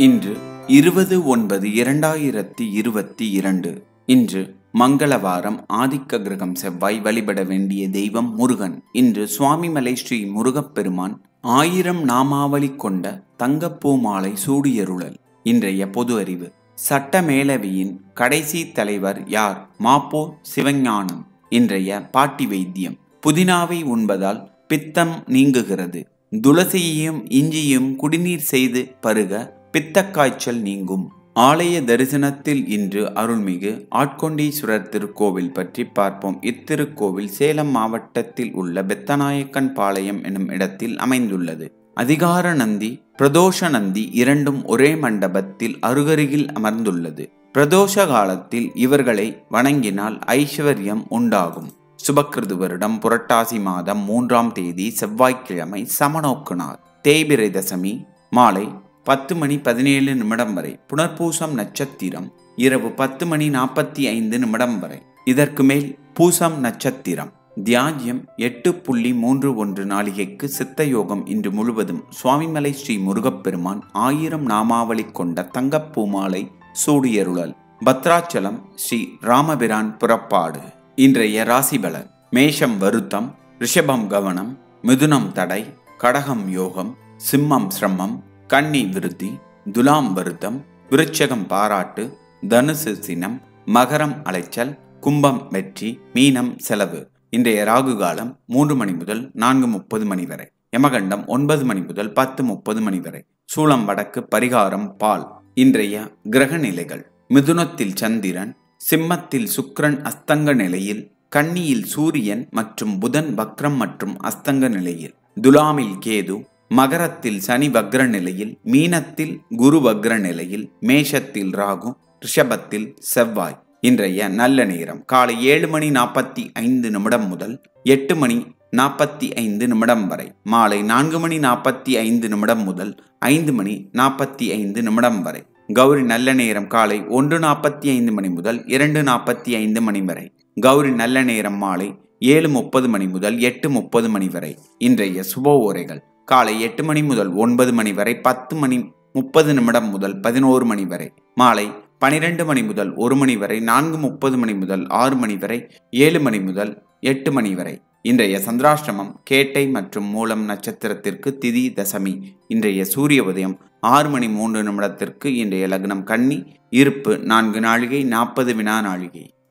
இன்று இருபது ஒன்பது இரண்டாயிரத்தி இருபத்தி இரண்டு இன்று மங்களவாரம் ஆதிக்க கிரகம் செவ்வாய் வழிபட வேண்டிய தெய்வம் முருகன் இன்று சுவாமிமலை ஸ்ரீ முருகப்பெருமான் ஆயிரம் நாமாவளி கொண்ட தங்கப்பூ மாலை சூடியருளல் இன்றைய பொது அறிவு சட்டமேலவியின் கடைசி தலைவர் யார் மாப்போ சிவஞானம் இன்றைய பாட்டி வைத்தியம் புதினாவை உண்பதால் பித்தம் நீங்குகிறது துளசியையும் இஞ்சியும் குடிநீர் செய்து பருக பித்தக்காய்ச்சல் நீங்கும் ஆலய தரிசனத்தில் இன்று அருள்மிகு ஆட்கொண்டீஸ்வரர் திருக்கோவில் பற்றி பார்ப்போம் இத்திருக்கோவில் சேலம் மாவட்டத்தில் உள்ள பெத்தநாயக்கன் பாளையம் எனும் இடத்தில் அமைந்துள்ளது அதிகார நந்தி பிரதோஷ நந்தி இரண்டும் ஒரே மண்டபத்தில் அருகருகில் அமர்ந்துள்ளது பிரதோஷ காலத்தில் இவர்களை வணங்கினால் ஐஸ்வர்யம் உண்டாகும் சுபக்கிருது வருடம் புரட்டாசி மாதம் மூன்றாம் தேதி செவ்வாய்க்கிழமை சமநோக்கு நாள் தேய்பிரை தசமி மாலை பத்து மணி பதினேழு நிமிடம் வரை புனர்பூசம் நட்சத்திரம் இரவு பத்து மணி நாற்பத்தி ஐந்து நிமிடம் வரை இதற்கு மேல் பூசம் நட்சத்திரம் தியாஜ்யம் எட்டு புள்ளி மூன்று ஒன்று நாளிகைக்கு சித்த யோகம் இன்று முழுவதும் சுவாமிமலை ஸ்ரீ முருகப்பெருமான் ஆயிரம் நாமாவளி கொண்ட தங்கப்பூமாலை சூடியருளல் பத்ராச்சலம் ஸ்ரீ ராமபிரான் புறப்பாடு இன்றைய ராசிபலன் மேஷம் வருத்தம் ரிஷபம் கவனம் மிதுனம் தடை கடகம் யோகம் சிம்மம் சிரமம் கன்னி விருத்தி துலாம் வருத்தம் விருச்சகம் பாராட்டு தனுசு சினம் மகரம் அலைச்சல் கும்பம் வெற்றி மீனம் செலவு இன்றைய ராகு காலம் மூன்று மணி முதல் நான்கு முப்பது மணி வரை யமகண்டம் ஒன்பது மணி முதல் பத்து முப்பது மணி வரை சூளம் வடக்கு பரிகாரம் பால் இன்றைய கிரக நிலைகள் மிதுனத்தில் சந்திரன் சிம்மத்தில் சுக்கிரன் அஸ்தங்க நிலையில் கன்னியில் சூரியன் மற்றும் புதன் வக்ரம் மற்றும் அஸ்தங்க நிலையில் துலாமில் கேது மகரத்தில் சனி வக்ர நிலையில் மீனத்தில் குரு வக்ர நிலையில் மேஷத்தில் ராகு ரிஷபத்தில் செவ்வாய் இன்றைய நல்ல நேரம் காலை ஏழு மணி நாற்பத்தி ஐந்து நிமிடம் முதல் எட்டு மணி நாற்பத்தி ஐந்து நிமிடம் வரை மாலை நான்கு மணி நாற்பத்தி ஐந்து நிமிடம் முதல் ஐந்து மணி நாற்பத்தி ஐந்து நிமிடம் வரை கௌரி நல்ல நேரம் காலை ஒன்று நாற்பத்தி ஐந்து மணி முதல் இரண்டு நாற்பத்தி ஐந்து மணி வரை கௌரி நல்ல நேரம் மாலை ஏழு முப்பது மணி முதல் எட்டு முப்பது மணி வரை இன்றைய சுப ஓரைகள் காலை எட்டு மணி முதல் ஒன்பது மணி வரை பத்து மணி முப்பது நிமிடம் முதல் பதினோரு மணி வரை மாலை பனிரெண்டு மணி முதல் ஒரு மணி வரை நான்கு முப்பது மணி முதல் ஆறு மணி வரை ஏழு மணி முதல் எட்டு மணி வரை இன்றைய சந்திராஷ்டமம் கேட்டை மற்றும் மூலம் நட்சத்திரத்திற்கு திதி தசமி இன்றைய சூரிய உதயம் ஆறு மணி மூன்று நிமிடத்திற்கு இன்றைய லக்னம் கன்னி இருப்பு நான்கு நாழிகை நாற்பது வினா நாழிகை